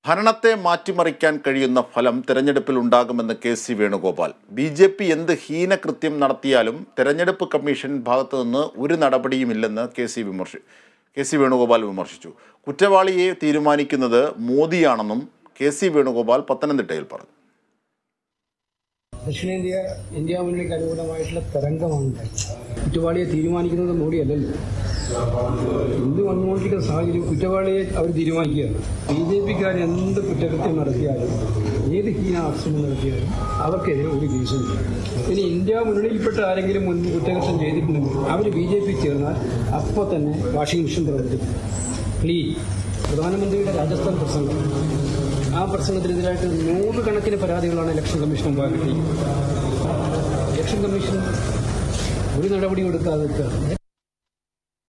ഭരണത്തെ മാറ്റിമറിക്കാൻ കഴിയുന്ന ഫലം തെരഞ്ഞെടുപ്പിൽ ഉണ്ടാകുമെന്ന് K C Venugopal B J P എന്ത് ഹീനകൃത്യം നടത്തിയാലും തെരഞ്ഞെടുപ്പ് കമ്മീഷൻ ഭാഗത്തു നിന്ന് ഒരു നടപടിയുമില്ലെന്ന് കെ സി വിമർശി കെ സി വേണുഗോപാൽ വിമർശിച്ചു കുറ്റവാളിയെ തീരുമാനിക്കുന്നത് മോദിയാണെന്നും കെ സി വേണുഗോപാൽ പത്തനംതിട്ടയിൽ പറഞ്ഞു ദക്ഷിണേന്ത്യ ഇന്ത്യ മുന്നണിക്ക് അനുകൂലമായിട്ടുള്ള തരംഗമാണ് ഉണ്ടായത്. കുറ്റവാളിയെ തീരുമാനിക്കുന്നത് മോഡിയല്ലല്ലോ ഇന്ത്യ വന്നുകൊണ്ടിരിക്കുന്ന സാഹചര്യം കുറ്റവാളിയെ അവർ തീരുമാനിക്കുകയാണ് ബി ജെ പിക്കാർ എന്ത് കുറ്റകൃത്യം നടത്തിയാലും ഏത് ഹീന ആക്രമണം നടത്തിയാലും അവർക്കെതിരെ ഒരു കേസുമില്ല ഇനി ഇന്ത്യ മുന്നണിയിൽപ്പെട്ട ആരെങ്കിലും മുൻപ് കുറ്റകൃത്യം ചെയ്തിട്ടുണ്ടെങ്കിൽ അവർ ബി ജെ പി ചേർന്നാൽ അപ്പോൾ തന്നെ വാഷിംഗ് മെഷീൻ പ്രവർത്തിക്കും ക്ലീൻ പ്രധാനമന്ത്രിയുടെ രാജസ്ഥാൻ പ്രസംഗം ആ പ്രസംഗത്തിനെതിരായിട്ട് നൂറുകണക്കിന് പരാതികളാണ് ഇലക്ഷൻ കമ്മീഷൻ മുമ്പാകെ കിട്ടിയിരിക്കുന്നത് ഇലക്ഷൻ കമ്മീഷൻ ഒരു നടപടിയും എടുക്കാതെ നിൽക്കുകയാണ്